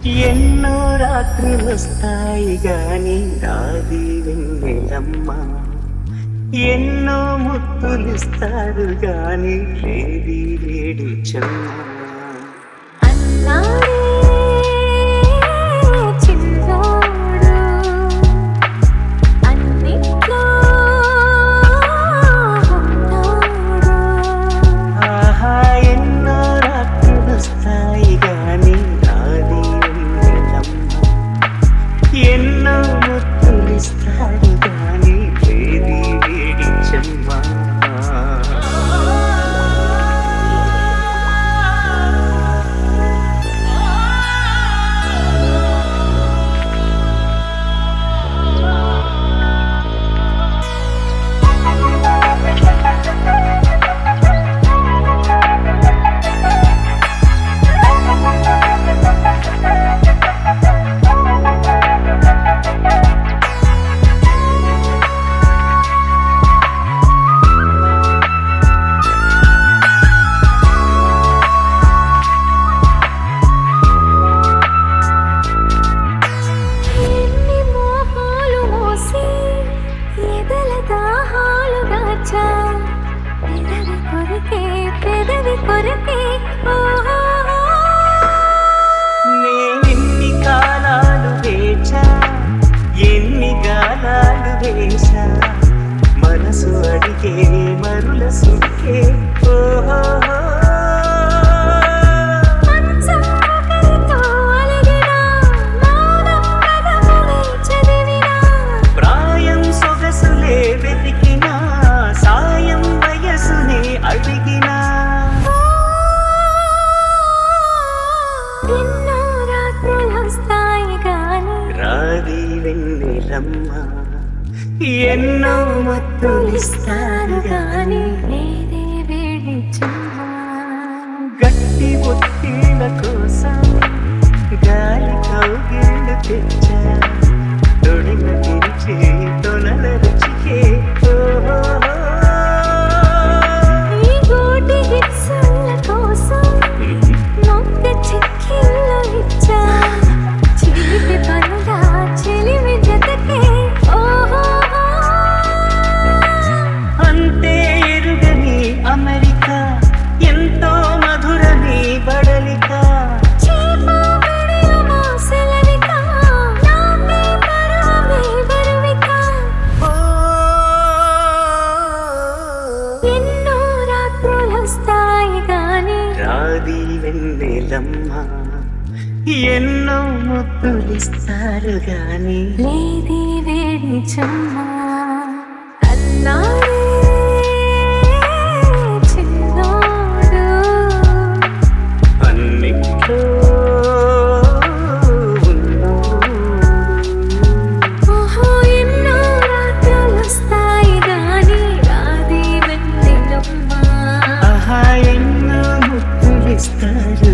ఎన్నో రాత్రులు వస్తాయి గాని రాది వెన్నెలమ్మ ఎన్నో ముత్తులిస్తారు గాని లేది లేడి చెమ్మ అన్నాడే చిన్నోడు అన్నిట్లో ఉన్నాడు ఆహా ఎన్నో రాత్రులు వస్తాయి గాని రాది వెన్నెలమ్మ ఎన్నో ముత్తులిస్తారు గాని లేది లేడి చెమ్మ ఎన్ని మోహాలు మోసి ఎదల దాహాలు దాచా పెదవి కొరికే పెదవి కొరికే ఓహో నేనెన్ని కాలాలు వేచా ఎన్ని గాలాలు వేశా మనసు అడిగే మరుల సుఖే ఓహో మంచం ఒకరితో అలిగినా మౌనం పదములే చదివినా ప్రాయం సొగసులే వెతికినా సాయం వయసునే అడిగినా ఎన్నో రాత్రులొస్తాయి గాని రాది వెన్నెలమ్మ ఎన్నో మత్తులిస్తారు గాని లేదే వేడి చుమ్మా గట్టి ఒత్తిళ్ళ కోసం గాలి కౌగిళ్ళు తెచ్చా తొడిమ తెరిచి తొనల రుచికే ఓహో. ఈ గోటి గిట్సల కోసం మొక్క చిక్కిళ్ళు ఇచ్చా చీటి పనుగా చెలిమి జతకే ఓహో అంతే ఎరుగని అమెరికా ఎంతో మధురని బడలిక చేప విడియుమో సెలవిక నాపై పరమే బరువిక ఓ. ఎన్నో రాత్రులొస్తాయి గాని రాది వెన్నెలమ్మ ఎన్నో ముద్దులిస్తారు గాని లేది వేడి చుమ్మా అన్నాడే చిన్నోడు అన్నిట్లో ఉన్నోడు. ఓహో ఎన్నో రాత్రులొస్తాయి గాని రాది వెన్నెలమ్మ ఆహా ఎన్నో ముద్దులిస్తారు